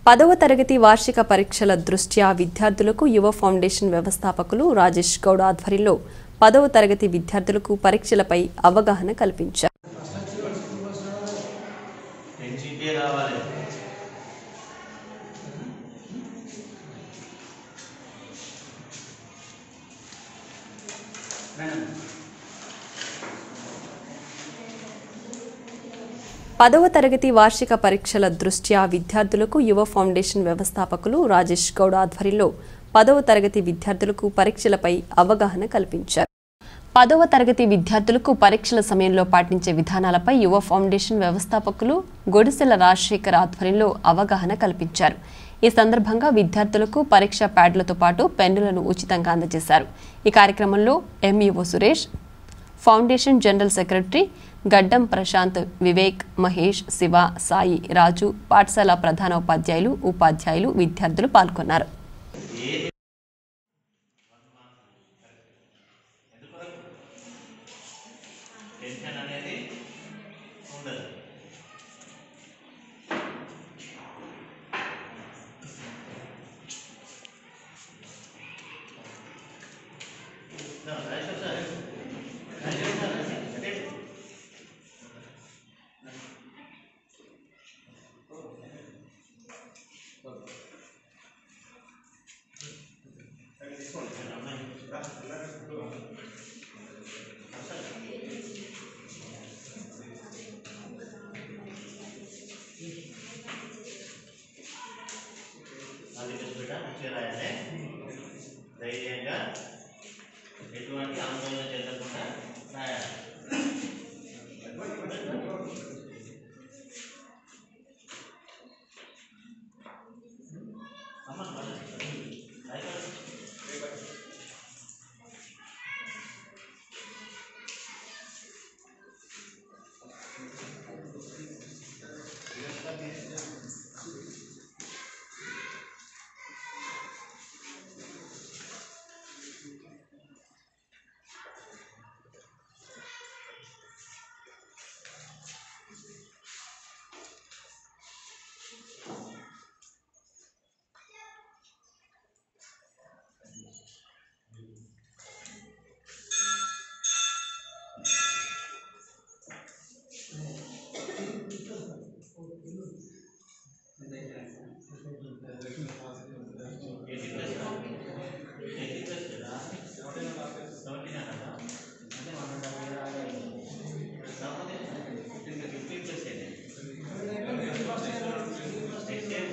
పదవ తరగతి వార్షిక పరీక్షల దృష్ట్యా విద్యార్థులకు యువ ఫౌండేషన్ వ్యవస్థాపకులు రాజేష్ గౌడ్ ఆధ్వర్యంలో పదవ తరగతి విద్యార్థులకు పరీక్షలపై అవగాహన కల్పించారు టెన్ జీపీ రావాలి పదవ తరగతి వార్షిక పరీక్షల దృష్ట్యా విద్యార్థులకు యువ ఫౌండేషన్ వ్యవస్థాపకులు రాజేష్ గౌడ్ ఆధ్వర్యంలో పదవ తరగతి విద్యార్థులకు పరీక్షలపై అవగాహన కల్పించారు పదవ తరగతి విద్యార్థులకు పరీక్షల సమయంలో పాటించే విధానాలపై యువ ఫౌండేషన్ వ్యవస్థాపకులు గొడిసెల రాజశేఖర్ ఆధ్వర్యంలో అవగాహన కల్పించారు ఈ సందర్భంగా విద్యార్థులకు పరీక్ష ప్యాడ్లతో పాటు పెన్నులను ఉచితంగా అందజేశారు ఈ కార్యక్రమంలో MEO Suresh foundation general secretary Gaddam Prashanth Vivek Mahesh Shiva Sai రాజు పాఠశాల ప్రధాన ఉపాధ్యాయులు ఉపాధ్యాయులు విద్యార్థులు పాల్గొన్నారు టెన్షన్ అనేది ఉండదు రాజేష్ సార్ రాజేష్ సార్ అదే అది బిడ్డ మంచిగా రాయాలి ధైర్యంగా ఎటువంటి ఆందోళన చెందకుండా రాయాలి అమ్మ, రాయగలరు. ఎయిటీ ప్లస్ ఎయిటీ ప్లస్ కదా సెవెంటీ నైన్ కదా అంటే వన్ అండ్ హాఫ్ ఇయర్ కాకపోతే ఫిఫ్టీ ప్లస్ అయితే నెక్స్ట్ ఇయర్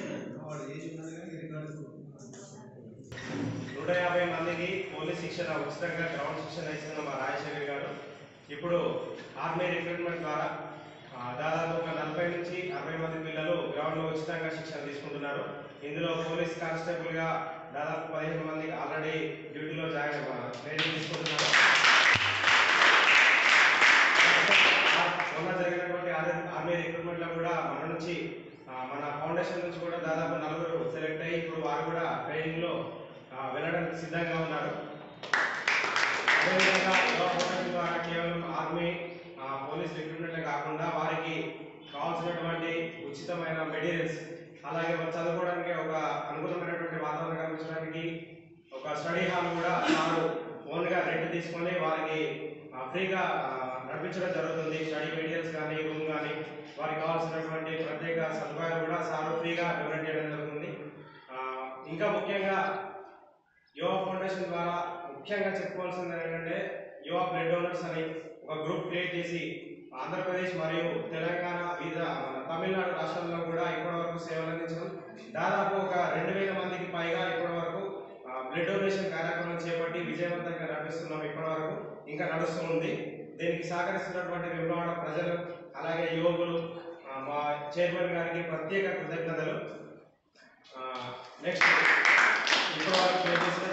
నూట యాభై మందికి పోలీస్ శిక్షణ ఉచితంగా గ్రౌండ్ శిక్షణ ఇస్తున్న మా రాజశేఖర్ గారు ఇప్పుడు ఆర్మీ రిక్రూట్మెంట్ ద్వారా ఆ, దాదాపు ఒక నలభై నుంచి అరవై మంది పిల్లలు గ్రౌండ్లో ఉచితంగా శిక్షణ తీసుకుంటున్నారు ఇందులో పోలీస్ కానిస్టేబుల్ గా దాదాపు పదిహేను మంది ఆల్రెడీ డ్యూటీలో జాయిన్ ఆ, ట్రైనింగ్ తీసుకుంటున్నారు మొన్న జరిగినటువంటి ఆర్మీ- ఆర్మీ రిక్రూట్మెంట్ లో కూడా మన నుంచి ఆ, మన ఫౌండేషన్ నుంచి కూడా దాదాపు నలుగురు సెలెక్ట్ అయ్యి ఇప్పుడు వారు కూడా ట్రైనింగ్ లో ఆ, వెళ్ళడానికి సిద్ధంగా ఉన్నారు అదేవిధంగా యువ ఫౌండేషన్ ద్వారా కేవలం ఆర్మీ ఆ, పోలీస్ రిక్రూట్మెంట్ కాకుండా వారికి కావాల్సినటువంటి ఉచితమైన మెటీరియల్స్ అలాగే వారు చదువుకోవడానికి ఒక అనుకూలమైనటువంటి వాతావరణం కల్పించడానికి ఒక స్టడీ హాల్ కూడా వారు ఓన్ గా రెంట్ తీసుకొని వారికి ఆ, ఫ్రీగా ఆ, నడిపించడం జరుగుతుంది స్టడీ మెటీరియల్స్ కానీ రూమ్ కానీ వారికి కావాల్సినటువంటి ప్రత్యేక సదుపాయాలు కూడా సార్ ఫ్రీగా డొనేట్ చేయడం జరుగుతుంది ఆ, ఇంకా ముఖ్యంగా యువ ఫౌండేషన్ ద్వారా ముఖ్యంగా చెప్పుకోవాల్సింది ఏంటంటే యువ బ్లడ్ డోనర్స్ అని ఒక గ్రూప్ క్రియేట్ చేసి ఆంధ్రప్రదేశ్ మరియు తెలంగాణ వివిధ మన తమిళనాడు రాష్ట్రాల్లో కూడా ఇప్పటి వరకు సేవలు అందించడం దాదాపు ఒక రెండు వేల మందికి పైగా ఇప్పటి వరకు బ్లడ్ డొనేషన్ కార్యక్రమం చేపట్టి విజయవంతంగా నడిపిస్తున్నాం ఇప్పటి వరకు ఇంకా నడుస్తూ ఉంది దీనికి సహకరిస్తున్నటువంటి విమలవాడ ప్రజలు అలాగే యువకులు ఆ, మా చైర్మన్ గారికి ప్రత్యేక కృతజ్ఞతలు నెక్స్ట్ ఇప్పటి వరకు చేసిన